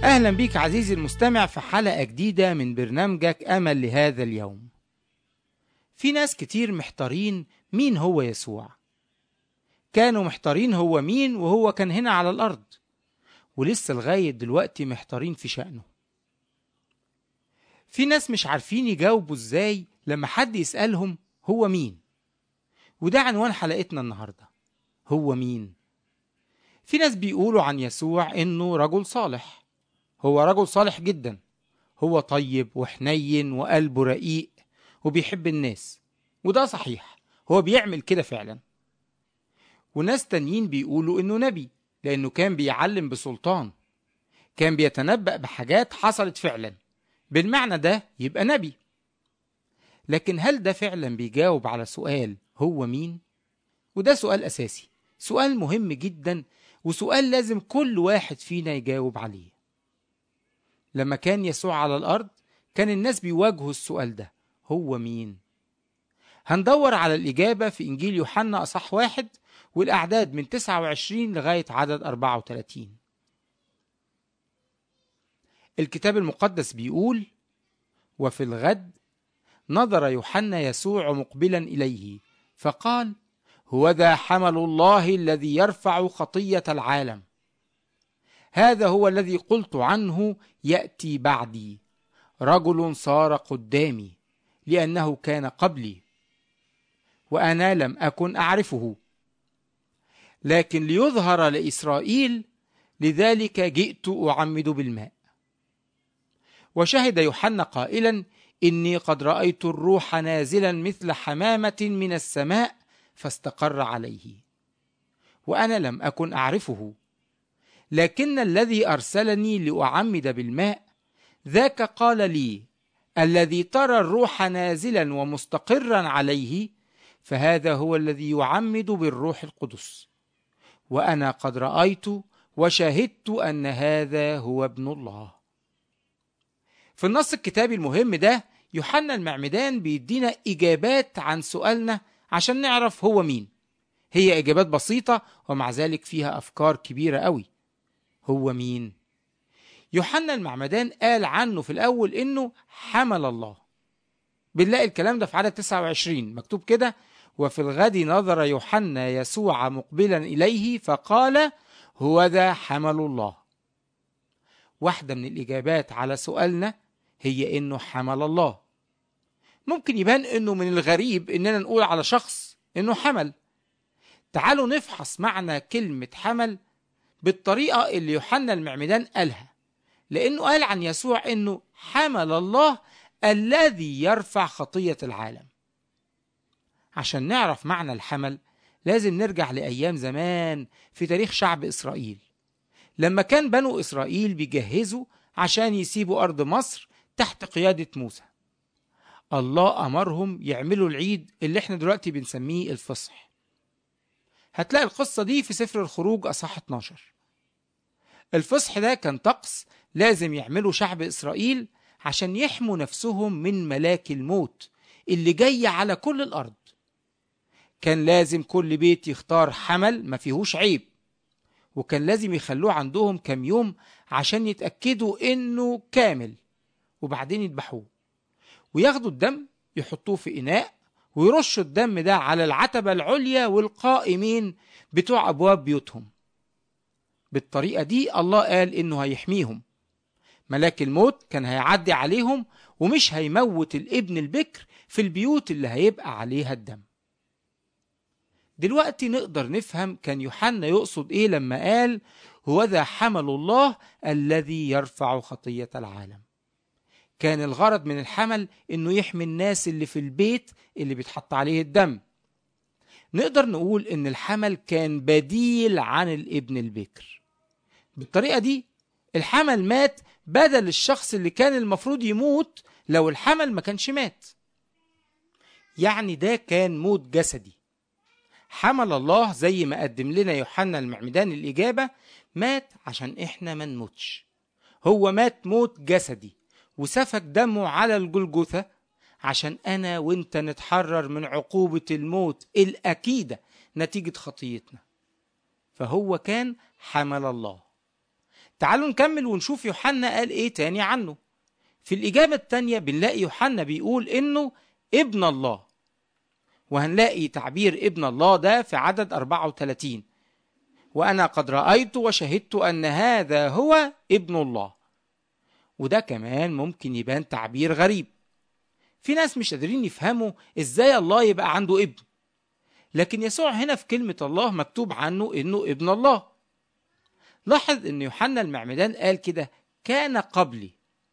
أهلا بيك عزيزي المستمع في حلقة جديدة من برنامجك أمل لهذا اليوم في ناس كتير محتارين مين هو يسوع كانوا محتارين هو مين وهو كان هنا على الأرض ولسه لغاية دلوقتي محتارين في شأنه في ناس مش عارفين يجاوبوا ازاي لما حد يسألهم هو مين وده عنوان حلقتنا النهاردة هو مين في ناس بيقولوا عن يسوع انه رجل صالح هو رجل صالح جدا هو طيب وحنين وقلبه رقيق وبيحب الناس وده صحيح هو بيعمل كده فعلا وناس تانيين بيقولوا انه نبي لانه كان بيعلم بسلطان كان بيتنبأ بحاجات حصلت فعلا بالمعنى ده يبقى نبي لكن هل ده فعلا بيجاوب على سؤال هو مين وده سؤال اساسي سؤال مهم جدا وسؤال لازم كل واحد فينا يجاوب عليه لما كان يسوع على الارض كان الناس بيواجهوا السؤال ده هو مين هندور على الإجابة في إنجيل يوحنا أصح واحد والأعداد من 29 لغاية عدد 34 الكتاب المقدس بيقول وفي الغد نظر يوحنا يسوع مقبلا إليه فقال هو ذا حمل الله الذي يرفع خطية العالم هذا هو الذي قلت عنه يأتي بعدي رجل صار قدامي لأنه كان قبلي وأنا لم أكن أعرفه لكن ليظهر لإسرائيل لذلك جئت أعمد بالماء وشهد يوحنا قائلا إني قد رأيت الروح نازلا مثل حمامة من السماء فاستقر عليه وأنا لم أكن أعرفه لكن الذي أرسلني لأعمد بالماء ذاك قال لي الذي ترى الروح نازلا ومستقرا عليه فهذا هو الذي يعمد بالروح القدس وانا قد رايت وشهدت ان هذا هو ابن الله في النص الكتابي المهم ده يوحنا المعمدان بيدينا اجابات عن سؤالنا عشان نعرف هو مين هي اجابات بسيطه ومع ذلك فيها افكار كبيره قوي هو مين يوحنا المعمدان قال عنه في الأول إنه حمل الله بنلاقي الكلام ده في عدد 29 مكتوب كده وفي الغد نظر يوحنا يسوع مقبلا إليه فقال هو ذا حمل الله واحدة من الإجابات على سؤالنا هي إنه حمل الله ممكن يبان إنه من الغريب إننا نقول على شخص إنه حمل تعالوا نفحص معنى كلمة حمل بالطريقة اللي يوحنا المعمدان قالها لأنه قال عن يسوع أنه حمل الله الذي يرفع خطية العالم عشان نعرف معنى الحمل لازم نرجع لأيام زمان في تاريخ شعب إسرائيل لما كان بنو إسرائيل بيجهزوا عشان يسيبوا أرض مصر تحت قيادة موسى الله أمرهم يعملوا العيد اللي احنا دلوقتي بنسميه الفصح هتلاقي القصة دي في سفر الخروج أصح 12 الفصح ده كان طقس لازم يعملوا شعب إسرائيل عشان يحموا نفسهم من ملاك الموت اللي جاي على كل الأرض كان لازم كل بيت يختار حمل ما فيهوش عيب وكان لازم يخلوه عندهم كام يوم عشان يتأكدوا إنه كامل وبعدين يذبحوه وياخدوا الدم يحطوه في إناء ويرشوا الدم ده على العتبة العليا والقائمين بتوع أبواب بيوتهم بالطريقة دي الله قال إنه هيحميهم ملاك الموت كان هيعدي عليهم ومش هيموت الابن البكر في البيوت اللي هيبقى عليها الدم دلوقتي نقدر نفهم كان يوحنا يقصد ايه لما قال هو ذا حمل الله الذي يرفع خطية العالم كان الغرض من الحمل انه يحمي الناس اللي في البيت اللي بيتحط عليه الدم نقدر نقول ان الحمل كان بديل عن الابن البكر بالطريقة دي الحمل مات بدل الشخص اللي كان المفروض يموت لو الحمل ما كانش مات يعني ده كان موت جسدي حمل الله زي ما قدم لنا يوحنا المعمدان الإجابة مات عشان إحنا ما نموتش هو مات موت جسدي وسفك دمه على الجلجثة عشان أنا وإنت نتحرر من عقوبة الموت الأكيدة نتيجة خطيتنا فهو كان حمل الله تعالوا نكمل ونشوف يوحنا قال ايه تاني عنه في الإجابة التانية بنلاقي يوحنا بيقول إنه ابن الله وهنلاقي تعبير ابن الله ده في عدد 34 وأنا قد رأيت وشهدت أن هذا هو ابن الله وده كمان ممكن يبان تعبير غريب في ناس مش قادرين يفهموا ازاي الله يبقى عنده ابن لكن يسوع هنا في كلمة الله مكتوب عنه انه ابن الله لاحظ ان يوحنا المعمدان قال كده كان قبلي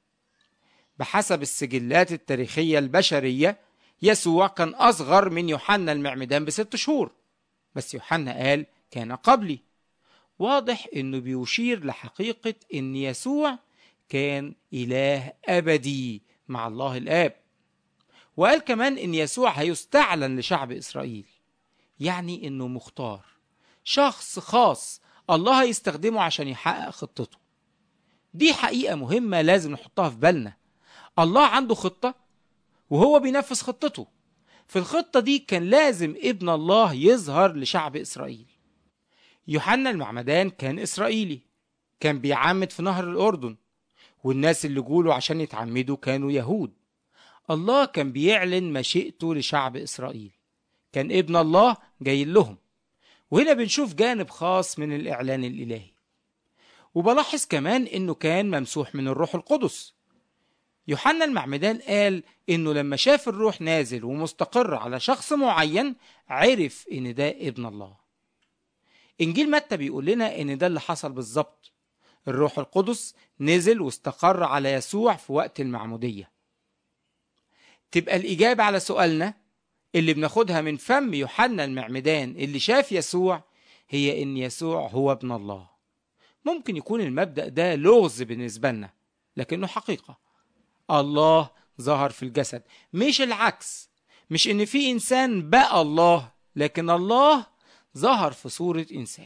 بحسب السجلات التاريخية البشرية يسوع كان أصغر من يوحنا المعمدان بست شهور بس يوحنا قال كان قبلي واضح انه بيشير لحقيقة ان يسوع كان إله أبدي مع الله الآب وقال كمان إن يسوع هيستعلن لشعب إسرائيل يعني إنه مختار شخص خاص الله هيستخدمه عشان يحقق خطته دي حقيقة مهمة لازم نحطها في بالنا الله عنده خطة وهو بينفذ خطته في الخطة دي كان لازم ابن الله يظهر لشعب إسرائيل يوحنا المعمدان كان إسرائيلي كان بيعمد في نهر الأردن والناس اللي جوله عشان يتعمدوا كانوا يهود الله كان بيعلن مشيئته لشعب إسرائيل كان ابن الله جاي لهم وهنا بنشوف جانب خاص من الإعلان الإلهي وبلاحظ كمان إنه كان ممسوح من الروح القدس يوحنا المعمدان قال إنه لما شاف الروح نازل ومستقر على شخص معين عرف إن ده ابن الله إنجيل متى بيقول لنا إن ده اللي حصل بالظبط الروح القدس نزل واستقر على يسوع في وقت المعمودية تبقى الإجابة على سؤالنا اللي بناخدها من فم يوحنا المعمدان اللي شاف يسوع هي إن يسوع هو ابن الله ممكن يكون المبدأ ده لغز بالنسبة لنا لكنه حقيقة الله ظهر في الجسد مش العكس مش إن في إنسان بقى الله لكن الله ظهر في صورة إنسان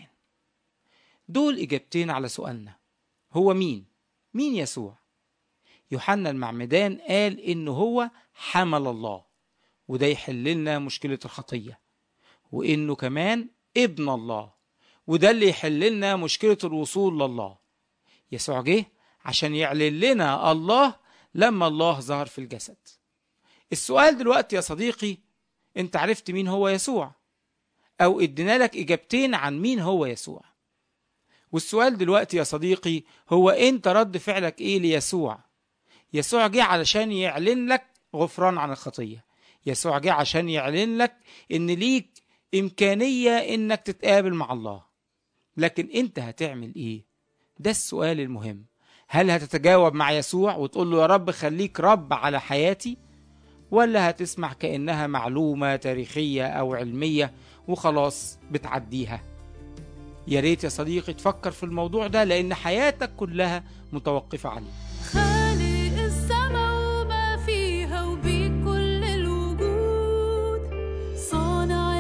دول إجابتين على سؤالنا هو مين؟ مين يسوع؟ يوحنا المعمدان قال إنه هو حمل الله وده يحل لنا مشكلة الخطية وإنه كمان ابن الله وده اللي يحل لنا مشكلة الوصول لله يسوع جه عشان يعلن لنا الله لما الله ظهر في الجسد السؤال دلوقتي يا صديقي انت عرفت مين هو يسوع او ادينا لك اجابتين عن مين هو يسوع والسؤال دلوقتي يا صديقي هو انت رد فعلك ايه ليسوع يسوع جه علشان يعلن لك غفران عن الخطية يسوع جه عشان يعلن لك ان ليك امكانية انك تتقابل مع الله لكن انت هتعمل ايه ده السؤال المهم هل هتتجاوب مع يسوع وتقول له يا رب خليك رب على حياتي ولا هتسمع كأنها معلومة تاريخية أو علمية وخلاص بتعديها يا ريت يا صديقي تفكر في الموضوع ده لأن حياتك كلها متوقفة عليه خالق السما وما فيها وبيك كل الوجود صانع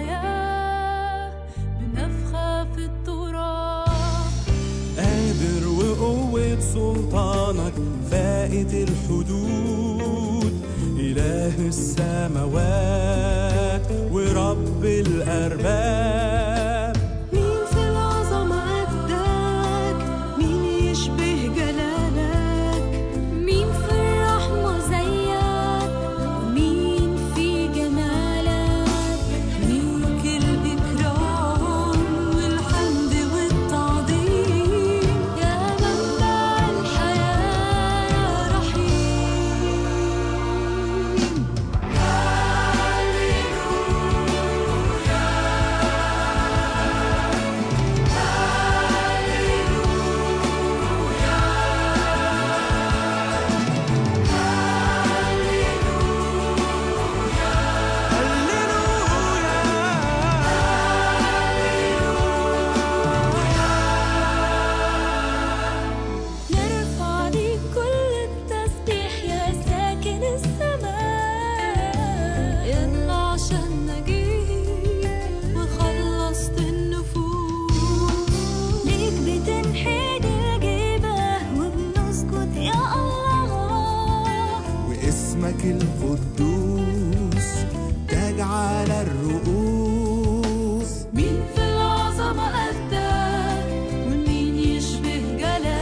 الحياة بنفخة في التراب قادر وقوة سلطانك فائت الحدود إله السماوات ورب الأرباب مين في العظمة قدك مين يشبه جلالك مين في الرحمة زيك مين في جمالك ليك الإكرام والحمد والتعظيم يا منبع الحياة يا رحيم نرفع ليك كل التسبيح يا ساكن السماء يلا عشان نجيك وخلصت النفوس ليك بتنحني الجباه وبنسجد يا الله واسمك القدوس تاج على الرؤوس مين في العظمة قدك ومين يشبه جلالك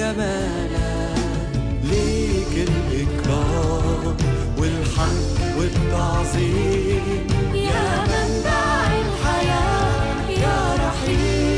جمالك ليك الإكرام والحمد والتعظيم يا منبع الحياة يا رحيم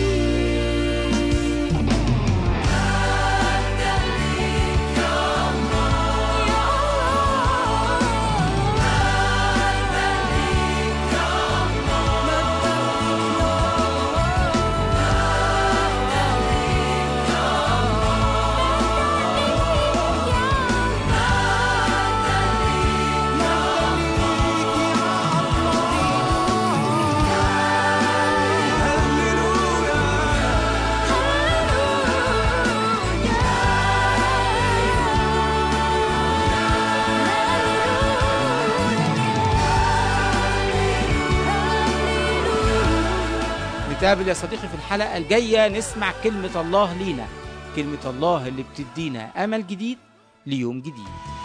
نتقابل يا صديقي في الحلقة الجاية نسمع كلمة الله لينا كلمة الله اللي بتدينا أمل جديد ليوم جديد